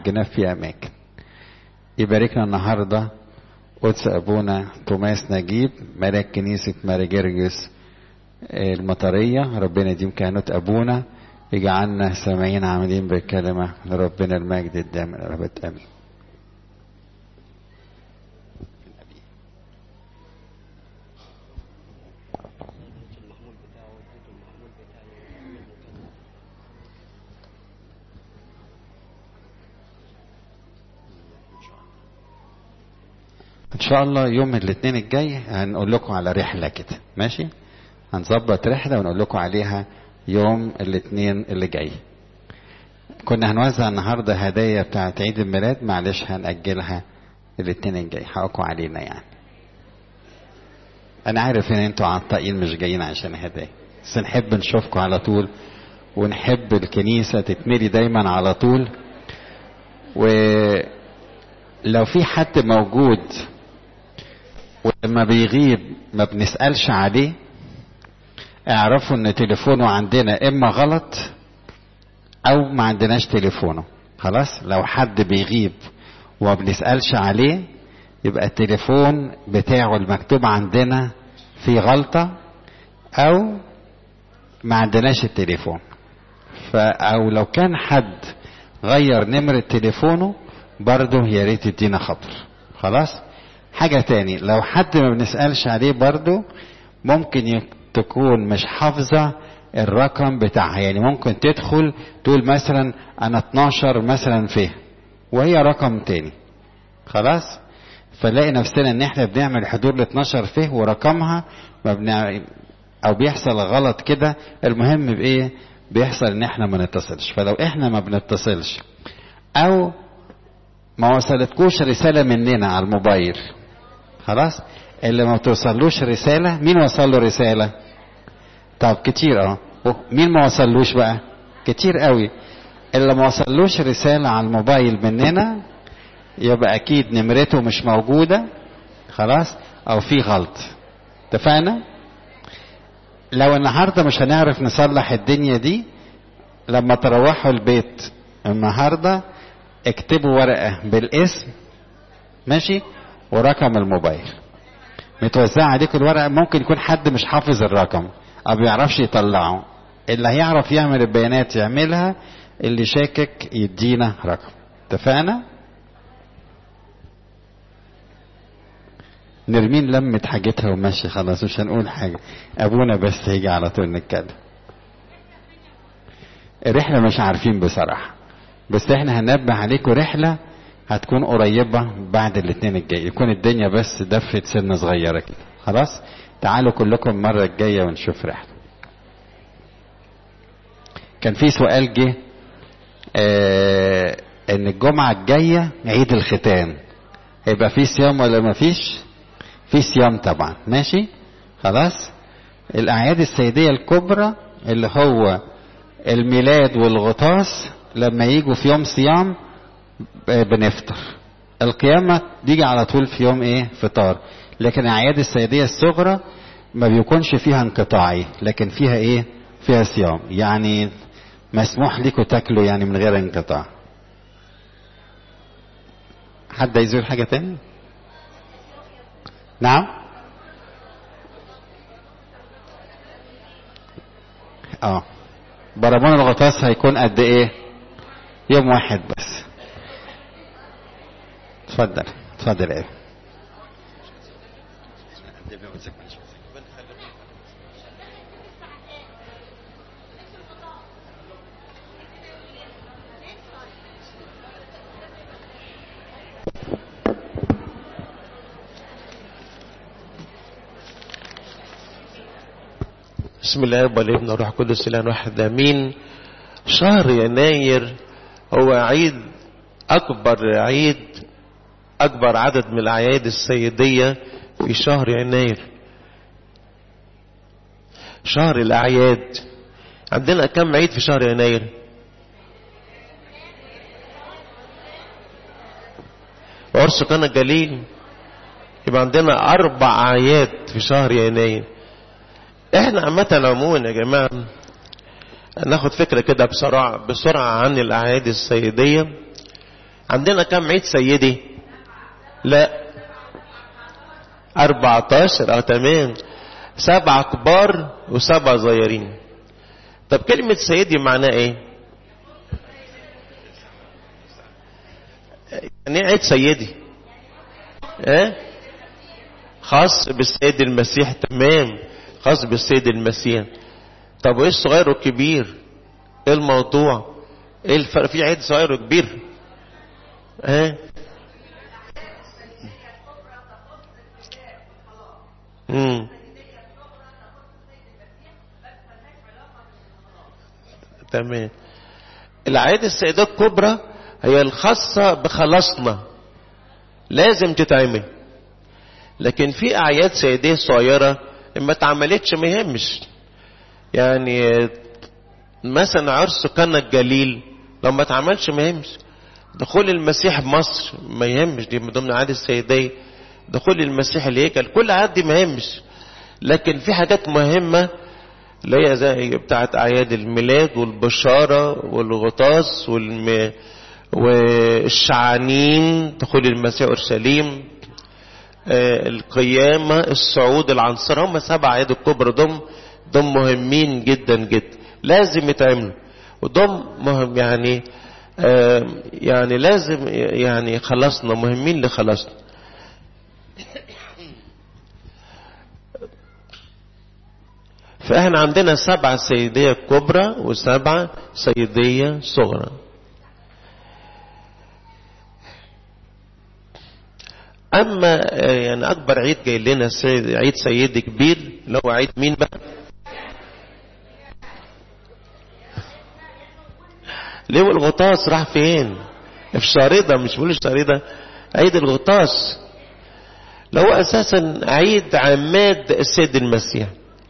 جناب في أماكن يباركنا النهاردة قدس أبونا توماس نجيب ملاك كنيسة ماري جرجس المطرية ربنا يديم كهنوت أبونا يجعلنا سامعين عاملين بالكلمة لربنا المجد الدائم الأبد آمين ان شاء الله يوم الاثنين الجاي هنقول لكم على رحله كده ماشي هنظبط رحله ونقول لكم عليها يوم الاثنين اللي جاي كنا هنوزع النهارده هدايا بتاعه عيد الميلاد معلش هنأجلها الاثنين الجاي حقكم علينا يعني انا عارف ان انتوا عطائين مش جايين عشان هدايا بس نحب نشوفكم على طول ونحب الكنيسه تتملي دايما على طول ولو في حد موجود ولما بيغيب ما بنسألش عليه اعرفوا ان تليفونه عندنا اما غلط او ما عندناش تليفونه خلاص لو حد بيغيب وما بنسألش عليه يبقى التليفون بتاعه المكتوب عندنا فيه غلطة او ما عندناش التليفون او لو كان حد غير نمرة تليفونه برضه يا ريت يدينا خبر خلاص حاجة تاني لو حد ما بنسألش عليه برضه ممكن تكون مش حافظة الرقم بتاعها يعني ممكن تدخل تقول مثلا انا 12 مثلا فيه وهي رقم تاني خلاص فنلاقي نفسنا ان احنا بنعمل حضور ل 12 فيه ورقمها ما بنع... او بيحصل غلط كده المهم بايه بيحصل ان احنا ما نتصلش فلو احنا ما بنتصلش او ما وصلتكوش رسالة مننا على الموبايل خلاص اللي ما توصلوش رسالة مين وصل له رسالة طب كتير اه مين ما وصلوش بقى كتير قوي اللي ما وصلوش رسالة على الموبايل مننا يبقى اكيد نمرته مش موجودة خلاص او في غلط اتفقنا لو النهارده مش هنعرف نصلح الدنيا دي لما تروحوا البيت النهارده اكتبوا ورقة بالاسم ماشي ورقم الموبايل متوزعة عليكم الورقة ممكن يكون حد مش حافظ الرقم أو بيعرفش يطلعه اللي هيعرف يعمل البيانات يعملها اللي شاكك يدينا رقم اتفقنا؟ نرمين لمت حاجتها وماشي خلاص مش هنقول حاجة أبونا بس هيجي على طول نتكلم الرحلة مش عارفين بصراحة بس احنا هننبه عليكم رحلة هتكون قريبة بعد الاثنين الجاي يكون الدنيا بس دفت سنة صغيرة كده خلاص تعالوا كلكم المرة الجاية ونشوف رحلة كان في سؤال جه اه ان الجمعة الجاية عيد الختان هيبقى في صيام ولا ما فيش في صيام طبعا ماشي خلاص الاعياد السيدية الكبرى اللي هو الميلاد والغطاس لما يجوا في يوم صيام بنفطر القيامة تيجي على طول في يوم ايه فطار لكن اعياد السيدية الصغرى ما بيكونش فيها انقطاعي لكن فيها ايه فيها صيام يعني مسموح لكم تاكلوا يعني من غير انقطاع حد عايز يقول حاجة تاني نعم اه برامون الغطاس هيكون قد ايه يوم واحد بس اتفضل اتفضل ايه بسم الله والابن والروح القدس الان واحد امين شهر يناير هو عيد اكبر عيد اكبر عدد من الاعياد السيديه في شهر يناير شهر الاعياد عندنا كم عيد في شهر يناير عرس قنا الجليل يبقى عندنا اربع اعياد في شهر يناير احنا عامة عموما يا جماعة ناخد فكرة كده بسرعة بسرعة عن الأعياد السيدية عندنا كم عيد سيدي لا 14 اه تمام سبعة كبار وسبعة صغيرين طب كلمة سيدي معناها ايه يعني ايه عيد سيدي ايه خاص بالسيد المسيح تمام خاص بالسيد المسيح طب وايه الصغير والكبير ايه الموضوع ايه الفرق في عيد صغير وكبير ها امم تمام العيد السيدة الكبرى هي الخاصة بخلاصنا لازم تتعمل لكن في أعياد سيدية صغيرة ما اتعملتش ما يهمش يعني مثلا عرس كان الجليل لو ما اتعملش ما يهمش دخول المسيح مصر ما يهمش دي من ضمن عادة السيدية دخول المسيح الهيكل كل عاد دي ما يهمش لكن في حاجات مهمة اللي هي زي بتاعت أعياد الميلاد والبشارة والغطاس والم... والشعانين دخول المسيح أورشليم آه القيامة الصعود العنصر هم سبع أعياد الكبرى دم دم مهمين جدا جدا لازم يتعملوا ودم مهم يعني آه يعني لازم يعني خلصنا مهمين لخلصنا فاحنا عندنا سبعة سيدية كبرى وسبعة سيدية صغرى اما يعني اكبر عيد جاي لنا عيد سيدي كبير اللي هو عيد مين بقى ليه الغطاس راح فين في شارده مش بقول شارده عيد الغطاس اللي هو اساسا عيد عماد السيد المسيح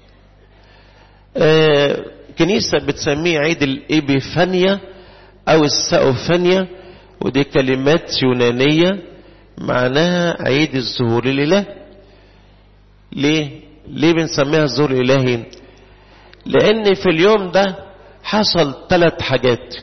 آه كنيسة بتسميه عيد الإبيفانيا أو السأوفانيا ودي كلمات يونانية معناها عيد الظهور الإله ليه؟ ليه بنسميها الظهور الإلهي؟ لأن في اليوم ده حصل ثلاث حاجات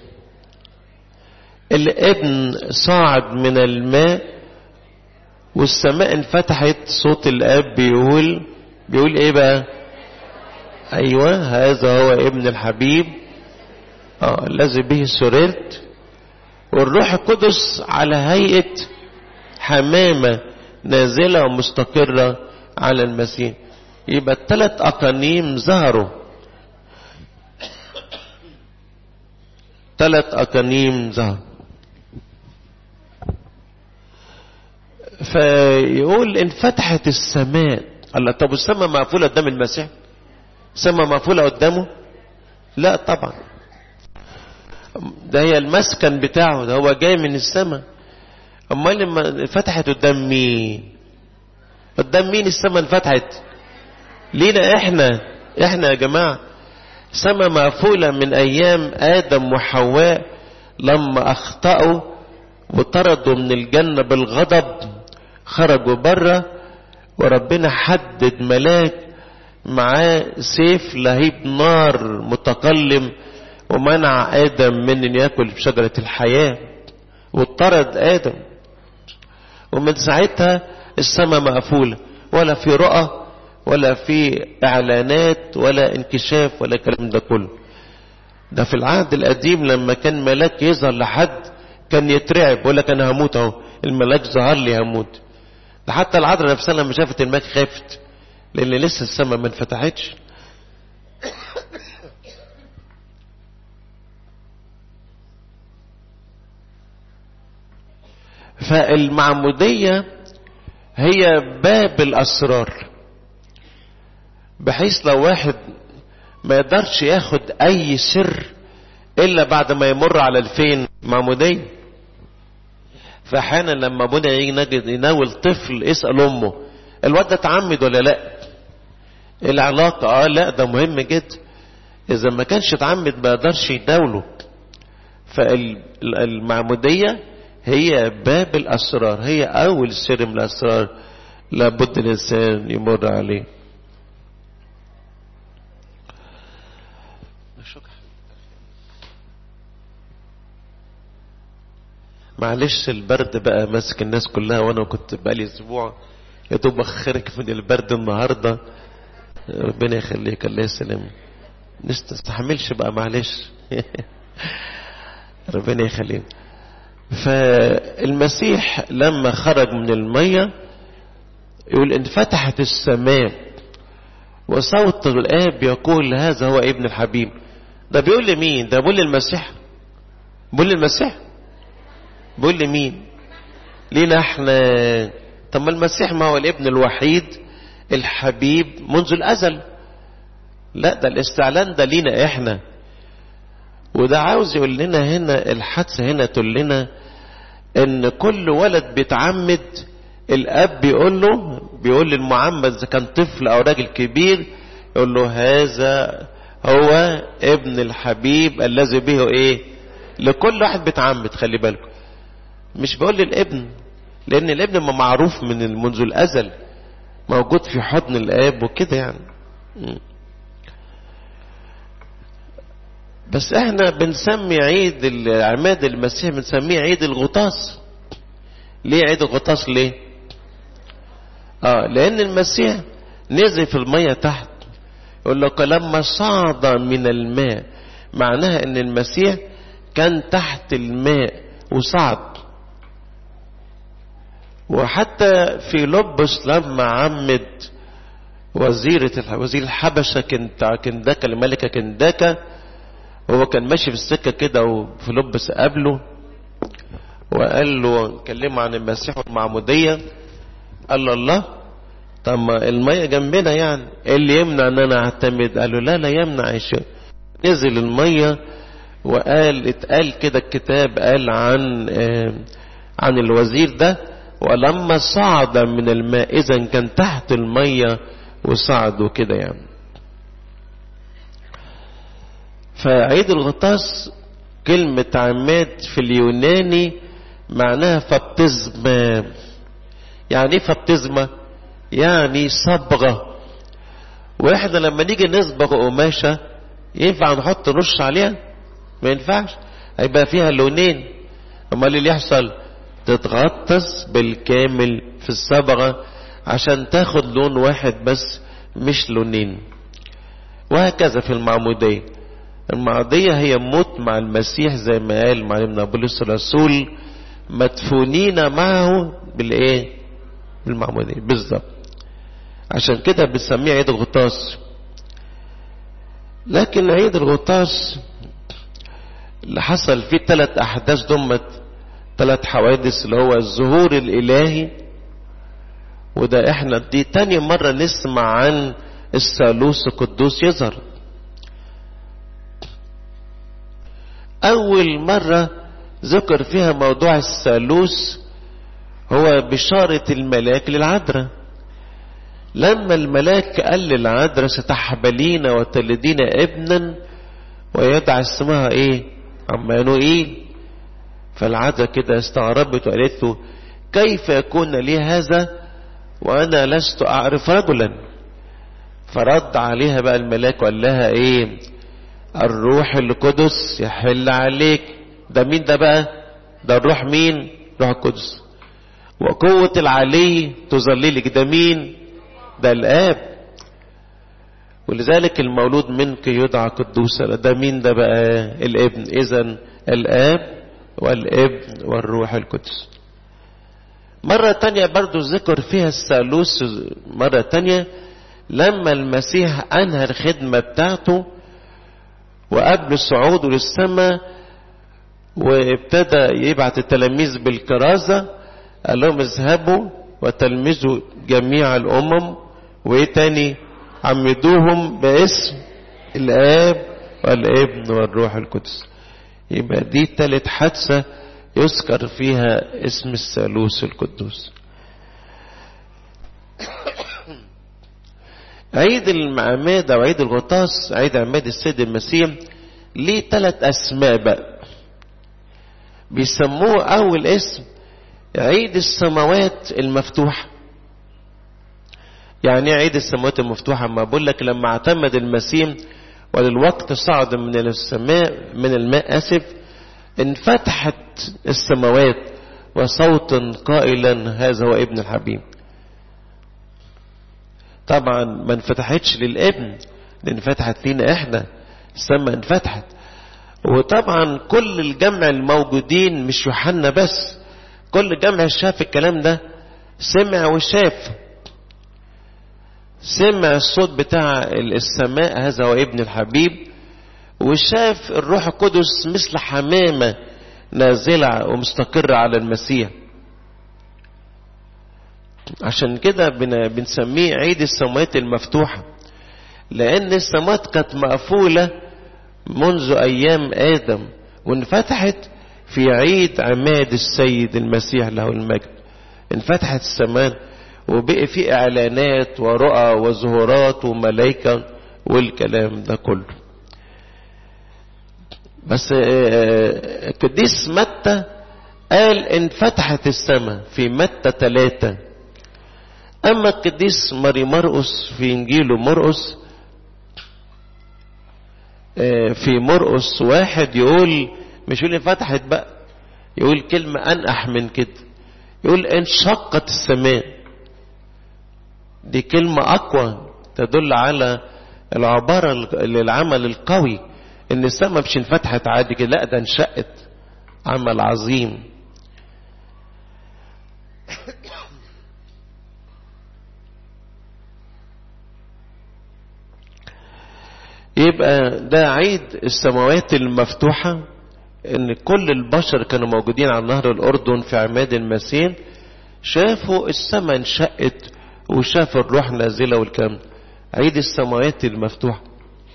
الابن صعد من الماء والسماء انفتحت صوت الاب بيقول بيقول ايه بقى ايوه هذا هو ابن الحبيب اه الذي به سررت والروح القدس على هيئه حمامه نازله ومستقره على المسيح يبقى الثلاث اقانيم ظهروا ثلاث اقانيم ظهروا فيقول انفتحت السماء الله طب السماء مقفوله قدام المسيح السماء مقفوله قدامه لا طبعا ده هي المسكن بتاعه ده هو جاي من السماء امال لما فتحت قدام مين قدام مين السماء انفتحت لينا احنا احنا يا جماعه سماء مقفوله من ايام ادم وحواء لما اخطاوا وطردوا من الجنه بالغضب خرجوا بره وربنا حدد ملاك معاه سيف لهيب نار متقلم ومنع آدم من أن يأكل بشجرة الحياة واضطرد آدم ومن ساعتها السماء مقفولة ولا في رؤى ولا في إعلانات ولا انكشاف ولا الكلام ده كله ده في العهد القديم لما كان ملاك يظهر لحد كان يترعب يقول لك انا هموت اهو الملاك ظهر لي هموت ده حتى العذراء نفسها لما شافت الملاك خافت لان لسه السماء ما انفتحتش فالمعمودية هي باب الأسرار بحيث لو واحد ما يقدرش ياخد أي سر إلا بعد ما يمر على الفين معمودية فأحيانا لما ابونا يجي يناول طفل يسأل أمه الواد ده اتعمد ولا لا العلاقة اه لا ده مهم جدا إذا ما كانش اتعمد ما يقدرش يناوله فالمعمودية هي باب الأسرار هي أول سر من الأسرار لابد الإنسان يمر عليه معلش البرد بقى ماسك الناس كلها وانا كنت بقالي اسبوع يا دوب اخرك من البرد النهارده ربنا يخليك الله يسلم نستحملش بقى معلش ربنا يخلينا فالمسيح لما خرج من المية يقول انفتحت السماء وصوت الآب يقول هذا هو ابن الحبيب ده بيقول لمين ده بيقول للمسيح بيقول للمسيح بيقول لمين لينا احنا طب ما المسيح ما هو الابن الوحيد الحبيب منذ الازل لا ده الاستعلان ده لينا احنا وده عاوز يقول لنا هنا الحادثة هنا تقول لنا ان كل ولد بيتعمد الاب بيقول له بيقول للمعمد اذا كان طفل او راجل كبير يقول له هذا هو ابن الحبيب الذي به ايه لكل واحد بيتعمد خلي بالكم مش بقول للابن لان الابن ما معروف من منذ الازل موجود في حضن الاب وكده يعني بس احنا بنسمي عيد عماد المسيح بنسميه عيد الغطاس ليه عيد الغطاس ليه اه لان المسيح نزل في المية تحت يقول لك لما صعد من الماء معناها ان المسيح كان تحت الماء وصعد وحتى في لبس لما عمد وزيرة وزير الحبشة كنداكا الملكة كنداكا هو كان ماشي في السكة كده وفي لبس قابله وقال له كلمه عن المسيح والمعمودية قال له الله طب ما المية جنبنا يعني ايه اللي يمنع ان انا اعتمد قال له لا لا يمنع يا شيخ نزل المية وقال اتقال كده الكتاب قال عن آه عن الوزير ده ولما صعد من الماء اذا كان تحت المية وصعد وكده يعني فعيد الغطاس كلمة عماد في اليوناني معناها فبتزمة يعني ايه فبتزمة يعني صبغة واحنا لما نيجي نصبغ قماشة ينفع نحط رش عليها ما ينفعش هيبقى فيها لونين امال اللي يحصل تتغطس بالكامل في الصبغة عشان تاخد لون واحد بس مش لونين وهكذا في المعمودية المعمودية هي موت مع المسيح زي ما قال معلمنا بولس الرسول مدفونين معه بالايه بالمعمودية بالظبط عشان كده بنسميه عيد الغطاس لكن عيد الغطاس اللي حصل فيه ثلاث احداث ضمت ثلاث حوادث اللي هو الظهور الالهي وده احنا دي تاني مرة نسمع عن الثالوث القدوس يظهر اول مرة ذكر فيها موضوع الثالوث هو بشارة الملاك للعذراء لما الملاك قال للعذراء ستحبلين وتلدين ابنا ويدعى اسمها ايه عمانوئيل فالعذراء كده استغربت وقالت له كيف يكون لي هذا وانا لست اعرف رجلا فرد عليها بقى الملاك وقال لها ايه الروح القدس يحل عليك ده مين ده بقى ده الروح مين روح القدس وقوة العلي تظللك ده مين ده الآب ولذلك المولود منك يدعى قدوسا ده مين ده بقى الابن إذا الآب والابن والروح القدس مرة تانية برضو ذكر فيها الثالوث مرة تانية لما المسيح أنهى الخدمة بتاعته وقبل صعوده للسماء وابتدى يبعت التلاميذ بالكرازة قال لهم اذهبوا وتلمذوا جميع الأمم وإيه تاني عمدوهم باسم الآب والابن والروح القدس يبقى دي تالت حادثة يذكر فيها اسم الثالوث القدوس عيد المعماد او عيد الغطاس عيد عماد السيد المسيح ليه ثلاث اسماء بقى بيسموه اول اسم عيد السماوات المفتوحة يعني عيد السماوات المفتوحة ما بقول لك لما اعتمد المسيح وللوقت صعد من السماء من الماء اسف انفتحت السماوات وصوت قائلا هذا هو ابن الحبيب طبعا ما انفتحتش للابن لان فتحت لينا احنا السماء انفتحت وطبعا كل الجمع الموجودين مش يوحنا بس كل جمع شاف الكلام ده سمع وشاف سمع الصوت بتاع السماء هذا هو ابن الحبيب وشاف الروح القدس مثل حمامة نازلة ومستقرة على المسيح عشان كده بنسميه عيد السماوات المفتوحة لأن السماوات كانت مقفولة منذ أيام آدم وانفتحت في عيد عماد السيد المسيح له المجد انفتحت السماء وبقي في إعلانات ورؤى وظهورات وملائكة والكلام ده كله بس القديس متى قال انفتحت السماء في متى ثلاثة أما القديس ماري مرقس في إنجيله مرقس في مرقس واحد يقول مش يقول انفتحت بقى يقول كلمة أنقح من كده يقول انشقت السماء دي كلمة أقوى تدل على العبارة للعمل القوي إن السماء مش انفتحت عادي كده لا ده انشقت عمل عظيم يبقى ده عيد السماوات المفتوحة ان كل البشر كانوا موجودين على نهر الاردن في عماد المسيح شافوا السماء انشقت وشاف الروح نازلة والكلام عيد السماوات المفتوحة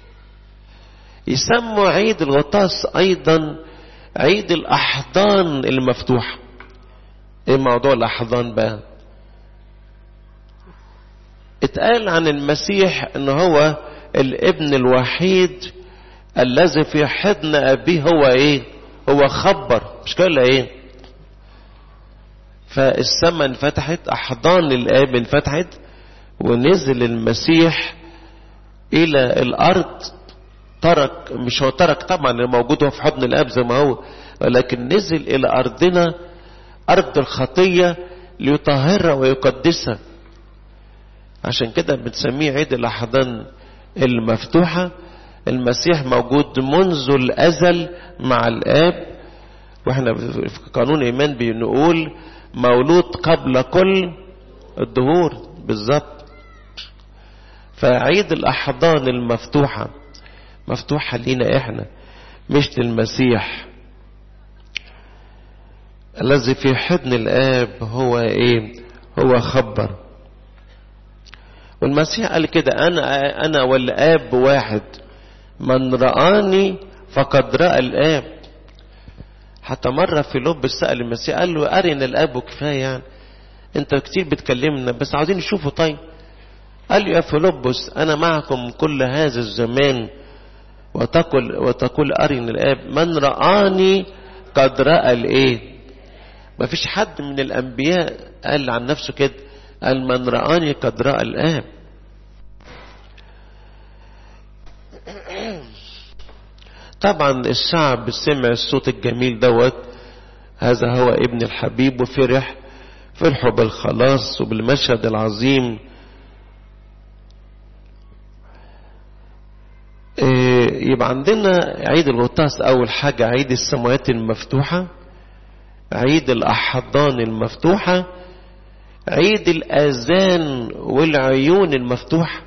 يسموا عيد الغطاس ايضا عيد الاحضان المفتوحة ايه موضوع الاحضان بقى اتقال عن المسيح ان هو الابن الوحيد الذي في حضن ابيه هو ايه هو خبر مش كده ايه فالسماء انفتحت احضان الاب انفتحت ونزل المسيح الى الارض ترك مش هو ترك طبعا الموجود هو في حضن الاب زي ما هو ولكن نزل الى ارضنا ارض الخطيه ليطهرها ويقدسها عشان كده بنسميه عيد الاحضان المفتوحة المسيح موجود منذ الأزل مع الآب واحنا في قانون إيمان بنقول مولود قبل كل الدهور بالظبط فعيد الأحضان المفتوحة مفتوحة لينا احنا مش للمسيح الذي في حضن الآب هو ايه هو خبر والمسيح قال كده انا انا والاب واحد من رآني فقد رأى الاب حتى مرة في لب سأل المسيح قال له أرنا الاب كفاية يعني انت كتير بتكلمنا بس عاوزين نشوفه طيب قال له يا فيلبس انا معكم كل هذا الزمان وتقول وتقول أرنا الاب من رآني قد رأى الايه ما فيش حد من الانبياء قال عن نفسه كده قال من رآني قد رأى الآب طبعا الشعب سمع الصوت الجميل دوت هذا هو ابن الحبيب وفرح فرحوا بالخلاص وبالمشهد العظيم يبقى عندنا عيد الغطاس أول حاجة عيد السماوات المفتوحة عيد الأحضان المفتوحة عيد الآذان والعيون المفتوحة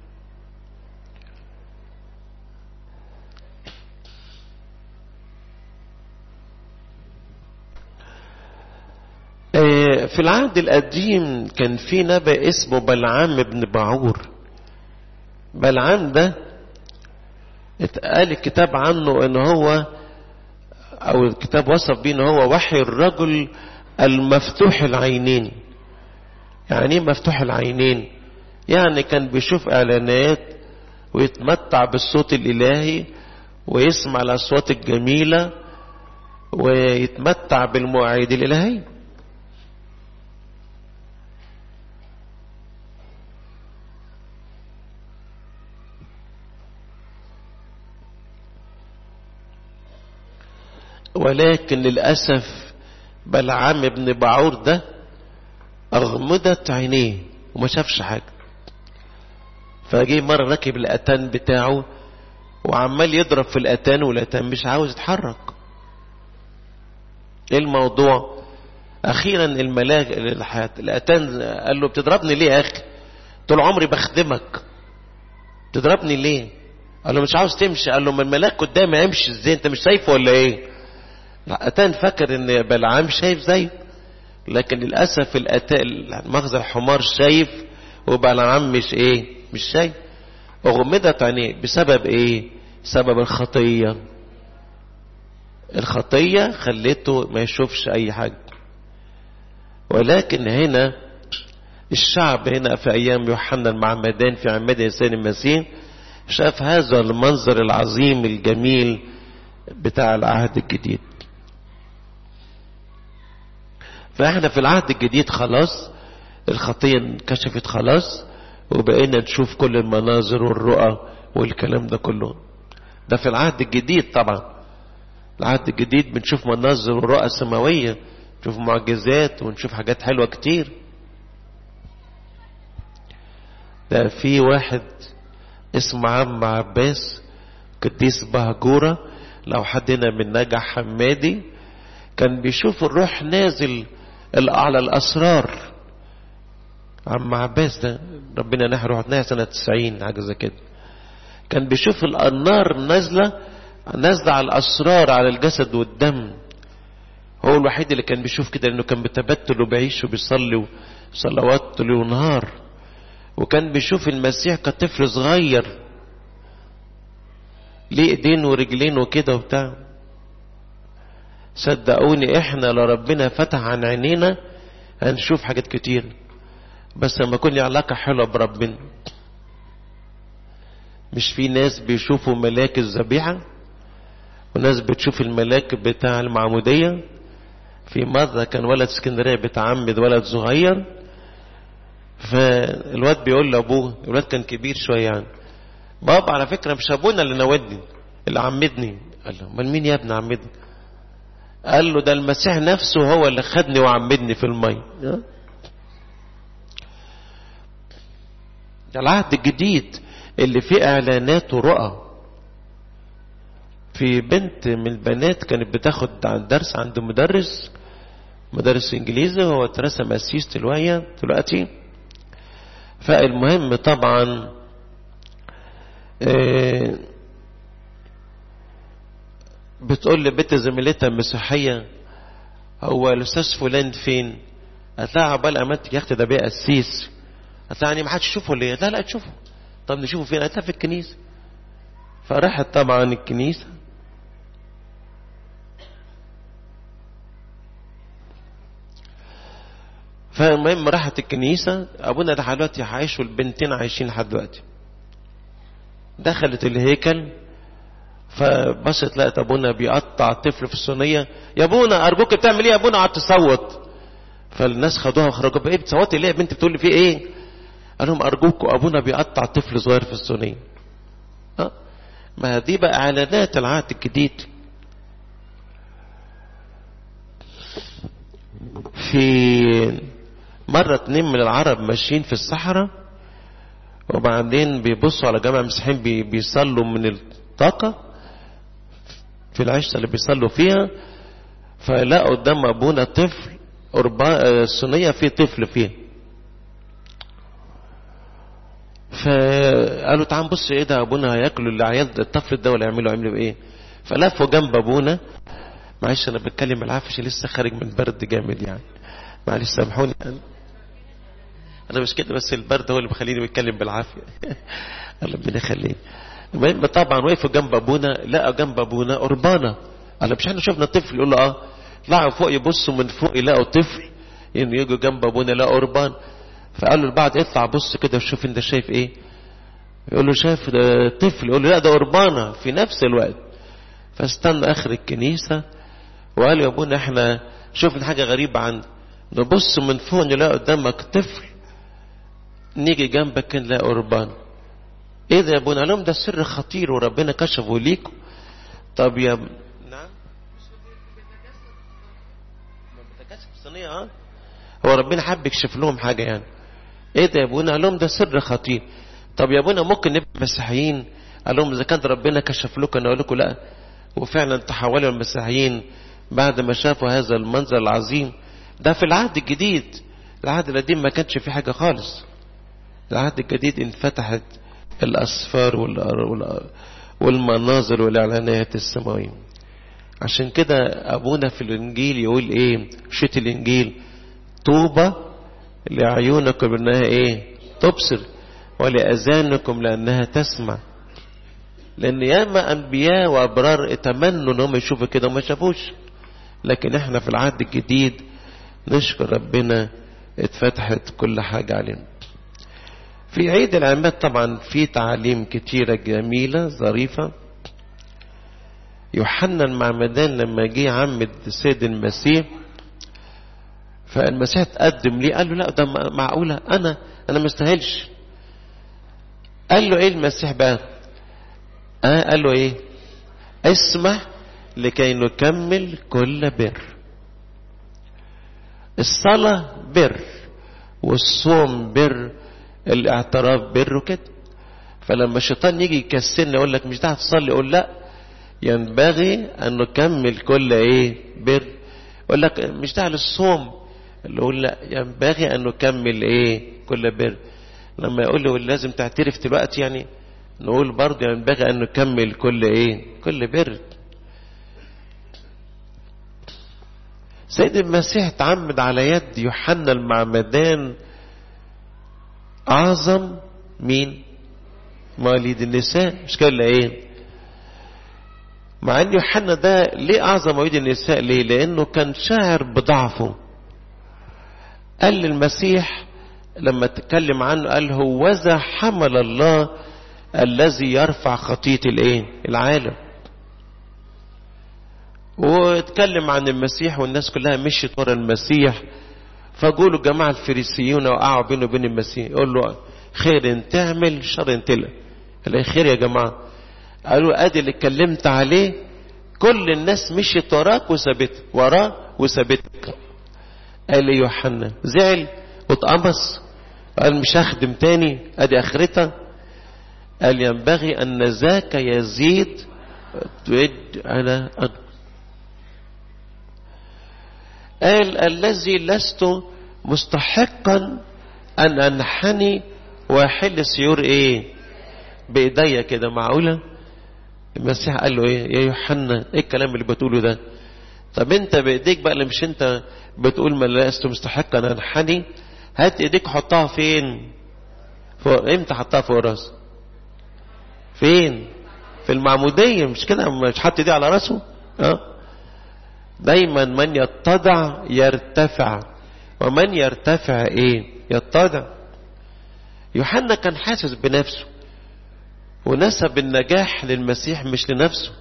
في العهد القديم كان في نبي اسمه بلعام بن بعور بلعام ده اتقال الكتاب عنه ان هو او الكتاب وصف بيه ان هو وحي الرجل المفتوح العينين يعني ايه مفتوح العينين يعني كان بيشوف اعلانات ويتمتع بالصوت الالهي ويسمع الاصوات الجميله ويتمتع بالمواعيد الالهيه ولكن للاسف بلعام ابن بعور ده أغمضت عينيه وما شافش حاجة فجي مرة راكب الأتان بتاعه وعمال يضرب في الأتان والأتان مش عاوز يتحرك ايه الموضوع اخيرا الملاك الاتان قال له بتضربني ليه يا اخي طول عمري بخدمك بتضربني ليه قال له مش عاوز تمشي قال له ما الملاك قدامي امشي ازاي انت مش شايفه ولا ايه اتان فاكر ان بلعام شايف زيه لكن للاسف الاتان مخزن الحمار شايف وبلعام مش ايه مش شايف اغمضت عينيه بسبب ايه سبب الخطيه الخطيه خلته ما يشوفش اي حاجه ولكن هنا الشعب هنا في ايام يوحنا المعمدان في عماد انسان المسيح شاف هذا المنظر العظيم الجميل بتاع العهد الجديد فاحنا في العهد الجديد خلاص الخطيه انكشفت خلاص وبقينا نشوف كل المناظر والرؤى والكلام ده كله ده في العهد الجديد طبعا العهد الجديد بنشوف مناظر ورؤى سماويه نشوف معجزات ونشوف حاجات حلوه كتير ده في واحد اسمه عم عباس قديس بهجورة لو حد هنا من نجح حمادي كان بيشوف الروح نازل على الأسرار عم عباس ده ربنا نحى روحنا سنة 90 حاجة زي كده كان بيشوف النار نازلة نازلة على الأسرار على الجسد والدم هو الوحيد اللي كان بيشوف كده لأنه كان بتبتل وبيعيش وبيصلي صلوات ليل ونهار وكان بيشوف المسيح كطفل صغير ليه ايدين ورجلين وكده وبتاع صدقوني احنا لو ربنا فتح عن عينينا هنشوف حاجات كتير بس لما يكون لي علاقة حلوة بربنا مش في ناس بيشوفوا ملاك الذبيحة وناس بتشوف الملاك بتاع المعمودية في مرة كان ولد اسكندرية بتعمد ولد صغير فالواد بيقول لابوه الواد كان كبير شويه يعني بابا على فكره مش ابونا اللي نودني اللي عمدني قال له امال مين يا ابني عمدني قال له ده المسيح نفسه هو اللي خدني وعمدني في المي ده العهد الجديد اللي فيه اعلانات ورؤى في بنت من البنات كانت بتاخد درس عند مدرس مدرس انجليزي هو اترسم اسيس دلوقتي دلوقتي فالمهم طبعا بتقول لبنت زميلتها المسيحية هو الأستاذ فلان فين؟ قالت لها عقبال أمانتك يا أختي ده بيه قسيس قالت لها يعني ما حدش يشوفه ولا إيه؟ لا لا تشوفه طب نشوفه فين؟ قالت لها في الكنيسة فراحت طبعا الكنيسة فالمهم راحت الكنيسة أبونا ده دلوقتي عايش والبنتين عايشين لحد دلوقتي دخلت الهيكل فبصت لقت أبونا بيقطع طفل في الصينية يا أبونا أرجوك بتعمل إيه يا أبونا قعدت تصوت فالناس خدوها وخرجوا إيه بتصوتي ليه يا بنت بتقول لي في إيه؟ قال لهم أرجوكوا أبونا بيقطع طفل صغير في الصينية أه؟ ما دي بقى إعلانات العهد الجديد في مرة اتنين من العرب ماشيين في الصحراء وبعدين بيبصوا على جماعة مسيحيين بي بيصلوا من الطاقة في العشة اللي بيصلوا فيها فلقوا قدام أبونا طفل الصينية في طفل فيها فقالوا تعال نبص ايه ده ابونا هياكلوا العيال الطفل ده ولا يعملوا يعملوا ايه فلفوا جنب ابونا معلش انا بتكلم العفش لسه خارج من برد جامد يعني معلش سامحوني انا انا مش كده بس البرد هو اللي بيخليني بتكلم بالعافيه الله ربنا يخليني المهم طبعا وقفوا جنب ابونا لقوا جنب ابونا قربانه قال مش احنا شفنا طفل يقول له اه طلعوا فوق يبصوا من فوق يلاقوا طفل انه يجوا جنب ابونا لقوا قربان فقالوا لبعض اطلع بص كده وشوف انت شايف ايه يقول له شايف ده طفل يقول له لا ده قربانه في نفس الوقت فاستنى اخر الكنيسه وقالوا يا ابونا احنا شفنا حاجه غريبه عندنا نبص من فوق نلاقي قدامك طفل نيجي جنبك نلاقي قربان ايه ده يا ابونا قال لهم ده سر خطير وربنا كشفه ليكم طب يا نعم الوسطانية اه هو ربنا حب يكشف لهم حاجة يعني ايه ده يا ابونا قال لهم ده سر خطير طب يا ابونا ممكن نبقى مسيحيين قال لهم اذا كان ربنا كشف لكم انا اقول لكم لا وفعلا تحولوا المسيحيين بعد ما شافوا هذا المنظر العظيم ده في العهد الجديد العهد القديم ما كانش فيه حاجة خالص العهد الجديد انفتحت الأسفار والمناظر والإعلانات السماوية عشان كده أبونا في الإنجيل يقول إيه شت الإنجيل طوبى لعيونكم لأنها إيه تبصر ولأذانكم لأنها تسمع لأن ياما أنبياء وأبرار اتمنوا إنهم يشوفوا كده وما شافوش لكن إحنا في العهد الجديد نشكر ربنا اتفتحت كل حاجة علينا في عيد العماد طبعا في تعاليم كتيرة جميلة ظريفة يوحنا المعمدان لما جه عمد سيد المسيح فالمسيح تقدم ليه قال له لا ده معقولة أنا أنا ما استاهلش قال له إيه المسيح بقى آه قال له إيه اسمح لكي نكمل كل بر الصلاة بر والصوم بر الاعتراف بر وكده فلما الشيطان يجي يكسرني يقول لك مش ده هتصلي يقول لا ينبغي ان نكمل كل ايه بر يقول لك مش ده للصوم اللي يقول لا ينبغي ان نكمل ايه كل بر لما يقول له لازم تعترف دلوقتي يعني نقول برضه ينبغي ان نكمل كل ايه كل بر سيد المسيح تعمد على يد يوحنا المعمدان أعظم مين مواليد النساء مش كده ولا ايه مع ان يوحنا ده ليه اعظم مواليد النساء ليه لانه كان شاعر بضعفه قال للمسيح لما تكلم عنه قال هوذا حمل الله الذي يرفع خطية الايه العالم واتكلم عن المسيح والناس كلها مشيت ورا المسيح فقولوا الجماعة الفريسيون وقعوا بينه وبين المسيح يقول له خير ان تعمل شر ان تلقى قال خير يا جماعة قالوا ادي اللي اتكلمت عليه كل الناس مشيت وراك وسابتك وراه وسابتك قال لي يوحنا زعل واتقمص قال مش هخدم تاني ادي اخرتها قال ينبغي ان ذاك يزيد تود انا أكبر قال الذي لست مستحقا ان انحني واحل سيور ايه بايديا كده معقوله المسيح قال له ايه يا يوحنا ايه الكلام اللي بتقوله ده طب انت بايديك بقى اللي مش انت بتقول ما لست مستحقا ان انحني هات ايديك حطها فين فوق امتى حطها فوق راسه فين في المعموديه مش كده مش حط ايديه على راسه اه دايما من يتضع يرتفع ومن يرتفع ايه يتضع يوحنا كان حاسس بنفسه ونسب النجاح للمسيح مش لنفسه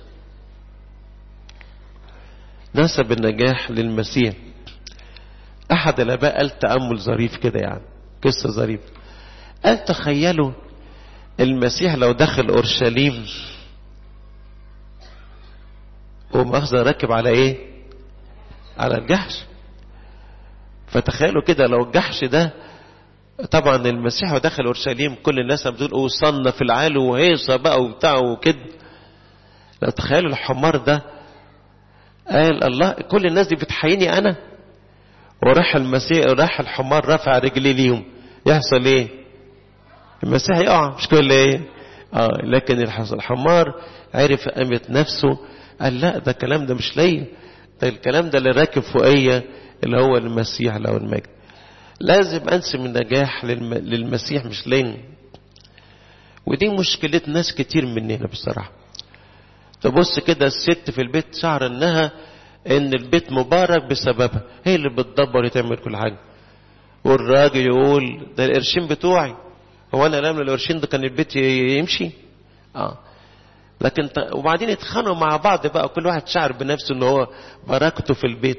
نسب النجاح للمسيح احد الاباء قال تامل ظريف كده يعني قصه ظريفه قال تخيلوا المسيح لو دخل اورشليم ومؤاخذه راكب على ايه على الجحش فتخيلوا كده لو الجحش ده طبعا المسيح ودخل اورشليم كل الناس بتقول وصلنا في العالي وهيصه بقى وبتاع وكده لو تخيلوا الحمار ده قال الله كل الناس دي بتحييني انا وراح المسيح راح الحمار رفع رجليه ليهم يحصل ايه المسيح يقع مش كل ايه اه لكن الحمار عرف قيمة نفسه قال لا ده الكلام ده مش ليا ده الكلام ده اللي راكب فوقيا اللي هو المسيح له المجد لازم انسب النجاح للم... للمسيح مش لين ودي مشكلة ناس كتير مننا بصراحة تبص كده الست في البيت شعر انها ان البيت مبارك بسببها هي اللي بتدبر تعمل كل حاجة والراجل يقول ده القرشين بتوعي هو انا لما القرشين ده كان البيت يمشي اه لكن ت... وبعدين يتخانقوا مع بعض بقى كل واحد شعر بنفسه ان هو بركته في البيت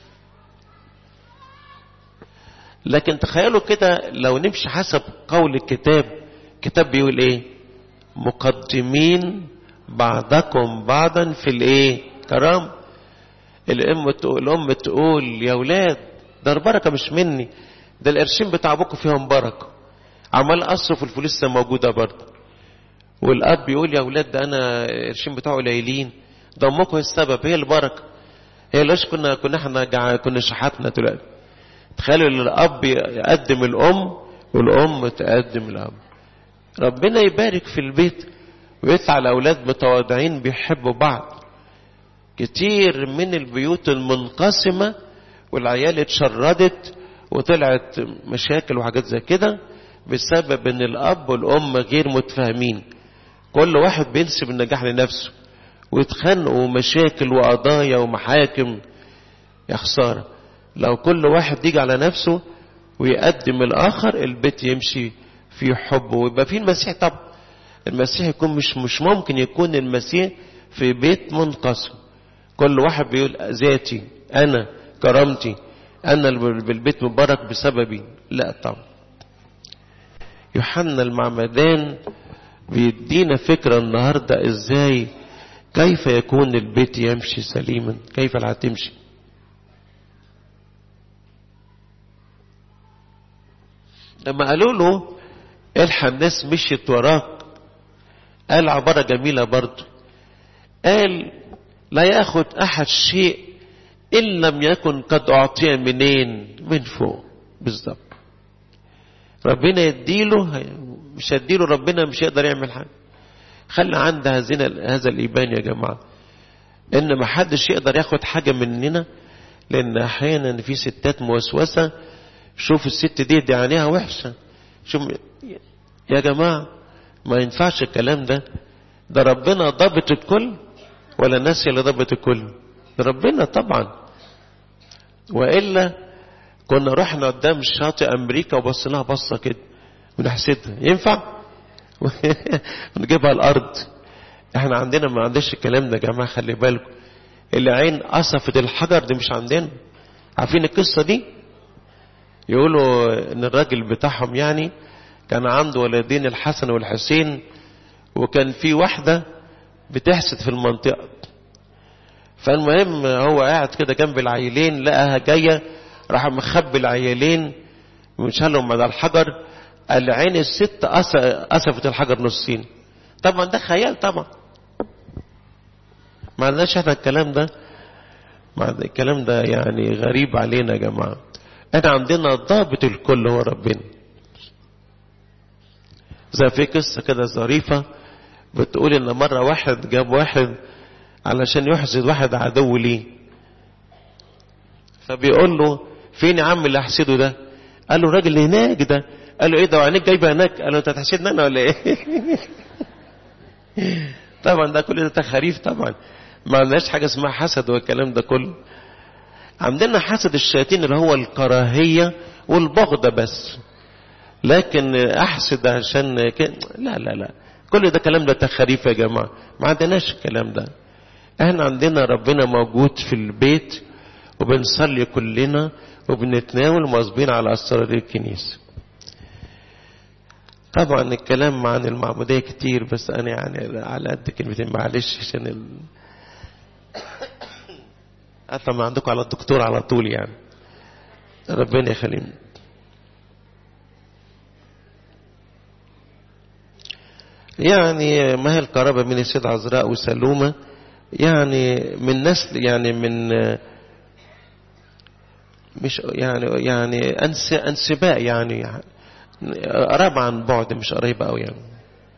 لكن تخيلوا كده لو نمشي حسب قول الكتاب الكتاب بيقول ايه مقدمين بعضكم بعضا في الايه كرام الام تقول الام تقول يا ولاد ده البركة مش مني ده القرشين بتاع ابوكم فيهم بركة عمال اصرف الفلوس لسه موجودة برضه والاب يقول يا اولاد ده انا القرشين بتاعه قليلين ده امكم السبب هي البركة هي ليش كنا كنا احنا كنا شحاتنا دلوقتي تخيلوا الاب يقدم الام والام تقدم الاب ربنا يبارك في البيت ويطلع الاولاد متواضعين بيحبوا بعض كتير من البيوت المنقسمة والعيال اتشردت وطلعت مشاكل وحاجات زي كده بسبب ان الاب والام غير متفاهمين كل واحد بينسب النجاح لنفسه ويتخانقوا مشاكل وقضايا ومحاكم يا خساره لو كل واحد يجي على نفسه ويقدم الاخر البيت يمشي في حب ويبقى في المسيح طبعا المسيح يكون مش مش ممكن يكون المسيح في بيت منقسم كل واحد بيقول ذاتي انا كرامتي انا اللي بالبيت مبارك بسببي لا طبعا يوحنا المعمدان بيدينا فكرة النهاردة ازاي كيف يكون البيت يمشي سليما كيف لا تمشي لما قالوا له الحق الناس مشيت وراك قال عبارة جميلة برضه قال لا ياخد احد شيء ان لم يكن قد اعطي منين من فوق بالظبط ربنا يديله مش هديله ربنا مش هيقدر يعمل حاجه خلي عند هذين هذا الايمان يا جماعه ان ما حدش يقدر ياخد حاجه مننا لان احيانا في ستات موسوسه شوف الست دي دي عينيها وحشه شوف يا جماعه ما ينفعش الكلام ده ده ربنا ضابط الكل ولا الناس اللي ضبط الكل ده ربنا طبعا والا كنا رحنا قدام شاطئ امريكا وبصيناها بصه كده ونحسدها ينفع ونجيبها الارض احنا عندنا ما عندناش الكلام ده يا جماعه خلي بالكم العين قصفت الحجر دي مش عندنا عارفين القصه دي يقولوا ان الراجل بتاعهم يعني كان عنده ولدين الحسن والحسين وكان في واحده بتحسد في المنطقة فالمهم هو قاعد كده جنب العيلين لقاها جاية راح مخبي العيلين وشالهم على الحجر قال عين الست قصفت الحجر نصين طبعا ده خيال طبعا ما عندناش احنا الكلام ده ما الكلام ده يعني غريب علينا يا جماعة احنا عندنا ضابط الكل هو ربنا زي في قصة كده ظريفة بتقول ان مرة واحد جاب واحد علشان يحسد واحد عدو ليه فبيقول له فين يا عم اللي احسده ده قال له الراجل اللي هناك ده قال له ايه ده وعينيك جايبه هناك قال له انت هتحسدني انا ولا ايه طبعا ده كل ده تخاريف طبعا ما عندناش حاجه اسمها حسد والكلام ده كله عندنا حسد الشياطين اللي هو الكراهيه والبغضه بس لكن احسد عشان كده لا لا لا كل ده كلام ده تخاريف يا جماعة ما عندناش الكلام ده احنا عندنا ربنا موجود في البيت وبنصلي كلنا وبنتناول مواظبين على أسرار الكنيسة طبعا الكلام عن المعمودية كتير بس أنا يعني على قد كلمتين معلش عشان ال... أطلع عندكم على الدكتور على طول يعني ربنا يخلينا يعني ما هي القرابة من السيدة عذراء وسلومة يعني من نسل يعني من مش يعني يعني أنس أنسباء يعني قرابة عن بعد مش قريبة أوي يعني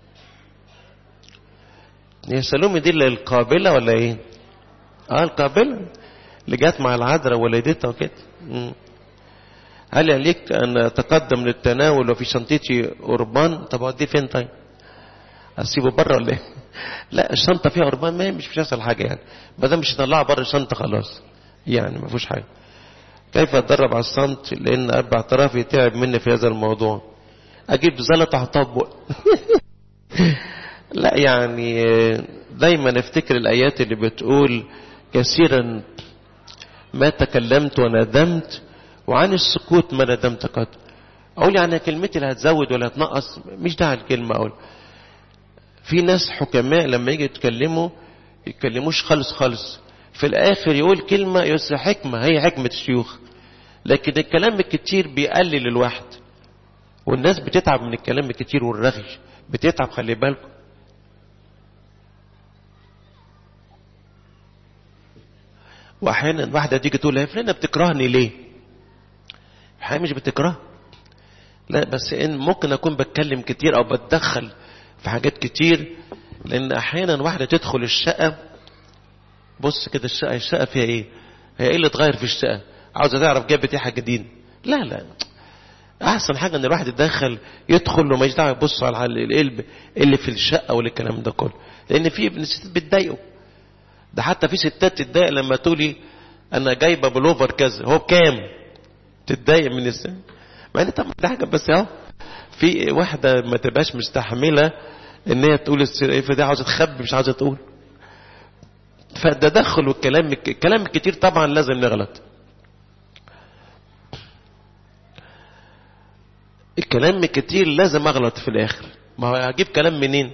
هي سلومة دي اللي القابلة ولا ايه؟ اه القابلة اللي جت مع العذراء ولدتها وكده هل يليك أن أتقدم للتناول وفي شنطتي قربان طب أوديه فين طيب؟ اسيبه بره ولا ايه؟ لا الشنطه فيها قربان ما مش مش هيحصل حاجه يعني ما دام مش هطلعها بره الشنطه خلاص يعني ما فيهوش حاجه كيف اتدرب على الصمت لان اب اعترافي تعب مني في هذا الموضوع اجيب زلط احطها بق لا يعني دايما افتكر الايات اللي بتقول كثيرا ما تكلمت وندمت وعن السكوت ما ندمت قد اقول يعني كلمتي لا هتزود ولا هتنقص مش داعي الكلمه اقول في ناس حكماء لما يجي يتكلموا يتكلموش خالص خالص في الاخر يقول كلمة يقول حكمة هي حكمة الشيوخ لكن الكلام الكتير بيقلل الواحد والناس بتتعب من الكلام الكتير والرغي بتتعب خلي بالكم واحيانا واحده تيجي تقول يا فلانه بتكرهني ليه الحقيقه مش بتكره لا بس ان ممكن اكون بتكلم كتير او بتدخل في حاجات كتير لان احيانا واحده تدخل الشقه بص كده الشقه الشقه فيها ايه هي ايه اللي اتغير في الشقه عاوزه تعرف جابت ايه حاجه جديده لا لا احسن حاجه ان الواحد يتدخل يدخل وما دعوه يبص على القلب اللي في الشقه والكلام ده كله لان في ستات بتضايقوا ده حتى في ستات تتضايق لما تقولي انا جايبه بلوفر كذا هو بكام تتضايق من السن مع ان طبعا ده حاجه بس اهو في واحده ما تبقاش مستحمله ان هي تقول السر دي عاوزه تخبي مش عاوزه تقول فالتدخل والكلام الكلام الكتير طبعا لازم نغلط الكلام الكتير لازم اغلط في الاخر ما هو هجيب كلام منين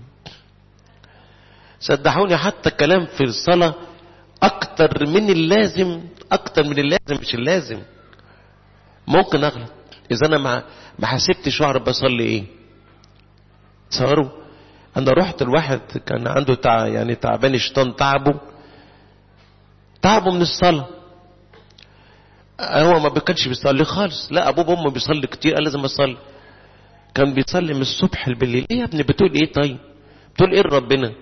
صدقوني حتى الكلام في الصلاة اكتر من اللازم اكتر من اللازم مش اللازم ممكن اغلط اذا انا ما ما حسبتش واعرف بصلي ايه تصوروا انا رحت الواحد كان عنده تع... يعني تعبان الشيطان تعبه تعبه من الصلاه هو ما كانش بيصلي خالص لا ابوه وامه بيصلي كتير قال لازم اصلي كان بيصلي من الصبح بالليل ايه يا ابني بتقول ايه طيب بتقول ايه لربنا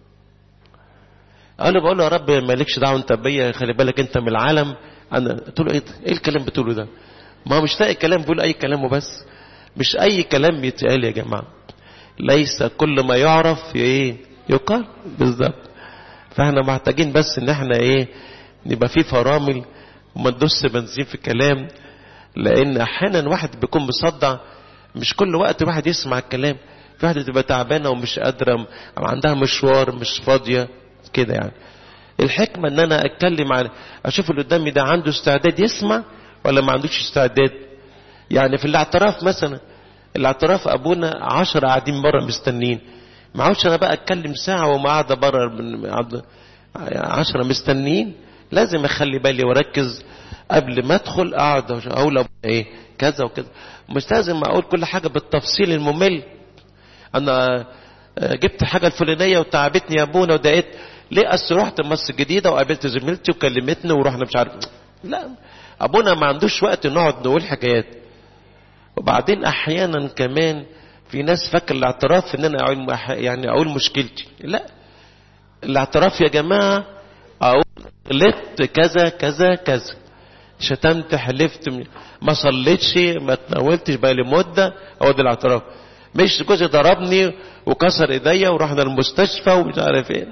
انا بقول له يا رب مالكش دعوه انت بيا خلي بالك انت من العالم انا قلت له ايه ايه الكلام بتقوله ده ما هو مش لاقي كلام بيقول اي كلام وبس مش اي كلام بيتقال يا جماعه ليس كل ما يعرف ايه يقال بالظبط فاحنا محتاجين بس ان احنا ايه نبقى في فرامل وما ندوس بنزين في كلام لان احيانا واحد بيكون مصدع مش كل وقت واحد يسمع الكلام في واحده تبقى تعبانه ومش قادره او عندها مشوار مش فاضيه كده يعني الحكمه ان انا اتكلم عن اشوف اللي قدامي ده عنده استعداد يسمع ولا ما عندوش استعداد يعني في الاعتراف مثلا الاعتراف ابونا عشرة قاعدين بره مستنين ما عاوزش انا بقى اتكلم ساعه وما قاعده بره عشرة مستنين لازم اخلي بالي واركز قبل ما ادخل اقعد اقول ايه كذا وكذا مش لازم اقول كل حاجه بالتفصيل الممل انا جبت حاجه الفلانيه وتعبتني يا ابونا ودقيت ليه اصل رحت مصر الجديده وقابلت زميلتي وكلمتني ورحنا مش عارف لا ابونا ما عندوش وقت نقعد نقول حكايات وبعدين احيانا كمان في ناس فاكر الاعتراف ان انا اقول يعني اقول مشكلتي لا الاعتراف يا جماعه اقول غلطت كذا كذا كذا شتمت حلفت ما صليتش ما تناولتش بقى لي مده هو ده الاعتراف مش جوزي ضربني وكسر ايديا ورحنا المستشفى ومش عارف ايه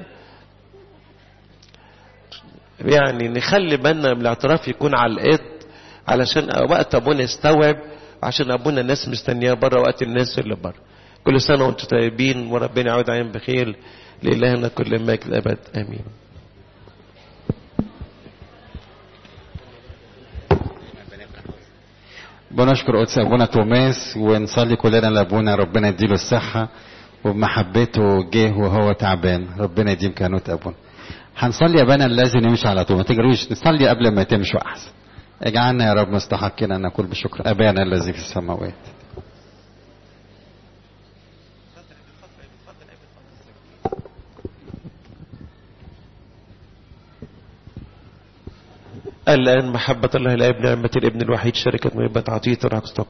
يعني نخلي بالنا من الاعتراف يكون على القد علشان وقت ابونا يستوعب عشان ابونا الناس مستنياه بره وقت الناس اللي بره كل سنه وانتم طيبين وربنا يعود عليهم بخير لالهنا كل مجد الابد امين بنشكر قدس ابونا توماس ونصلي كلنا لابونا ربنا يديله الصحه وبمحبته جه وهو تعبان ربنا يديم كانوت ابونا هنصلي يا بنا لازم نمشي على طول ما تجروش نصلي قبل ما تمشوا احسن اجعلنا يا رب مستحقين ان نقول بشكر ابانا الذي في السماوات الآن محبة الله الآب نعمة الابن الوحيد شركة محبة عطية الرحمة